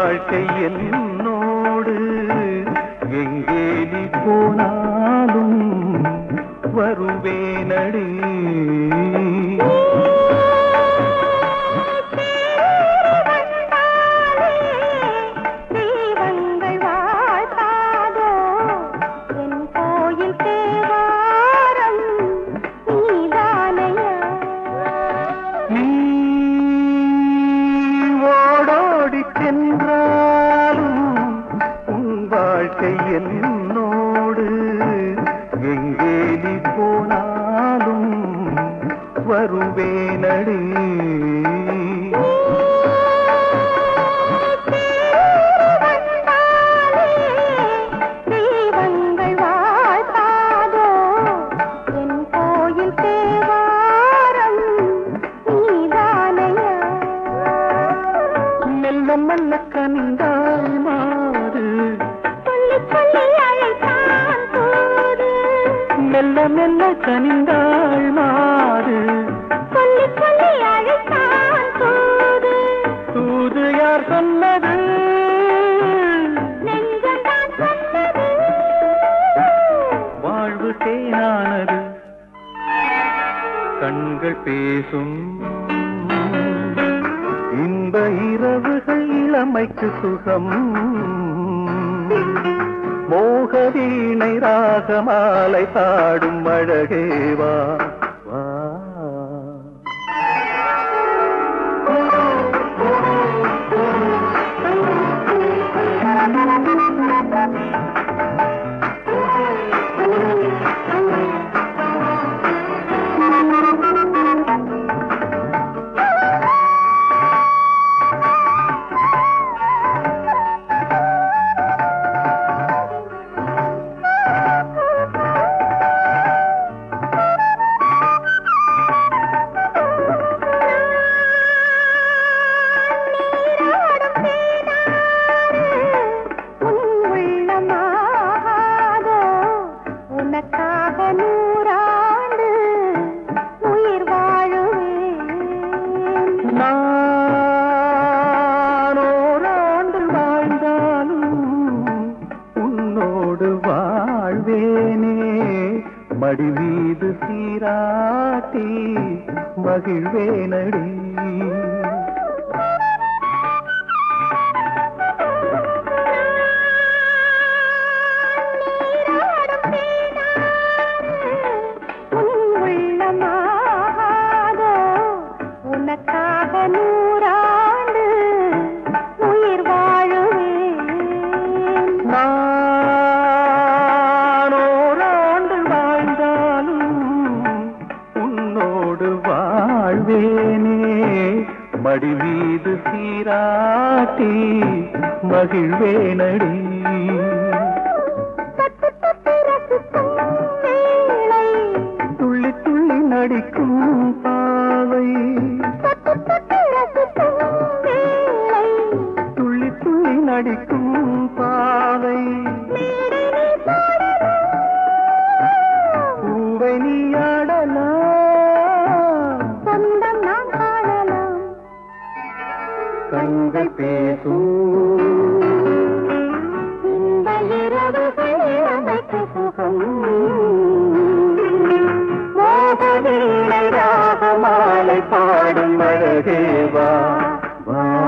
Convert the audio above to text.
வாழ்க்கை என்னோடு எங்கே நீ போனாலும் வருவேனடி தெய்வங்கள் வாழ்த்தாதோ என் கோயில் தேவாரம் நீதானையா நீ ஓடோடி சென்றாலும் உன் வாழ்க்கை என்னோடு எங்கே நீ போனாலும் வருவேனடி தெய்வங்கள் வாழ்த்தாதோ என் கோயில் தேவாரம் நீதானையா மெல்ல மெல்ல கனிந்தால் மாறு சொல்லி சொல்லி அழைத்தான் போது மெல்ல மெல்ல கனிந்தாள் மாறு சொல்லி சொல்லி அழைத்தான் போது தூது யார் சொன்னது நெஞ்சம்தான் சொன்னது வாழ்வு தேனானது கண்கள் பேசும் இன்ப இரவுகள் இளமைக்கு சுகம் மோக வீணை ராகமாலை பாடும் அழகேவா வா உன் உள்ளமாகாதோ உனக்காக நூறாண்டு உயிர் வாழுவேன் நான் ஓராண்டு வாழ்ந்தாலும் உன்னோடு வாழ்வேனே மடி மீது சீராட்டி மகிழ்வேனடி உன் உள்ளமாகாதோ உனக்காக நூறாண்டு உயிர் வாழுவேன் நான் ஓராண்டு வாழ்ந்தாலும் உன்னோடு வாழ்வேனே மடி மீது சீராட்டி மகிழ்வேனடி தொட்டு தொட்டு ரசிக்கும் வேளை துள்ளி துள்ளி நடிக்கும் பாவை தொட்டு தொட்டு ரசிக்கும் வேளை துள்ளி துள்ளி நடிக்கும் பாவை மேடை நீ பாடலாம் பூவை நீ ஆடலாம் சொந்தம் நாம் காணலாம் கண்கள் பேசும் இந்த இரவுகள் இளமைக்கு சுகம் மோகவீணை ராகமாலை பாடும் அழகேவா வா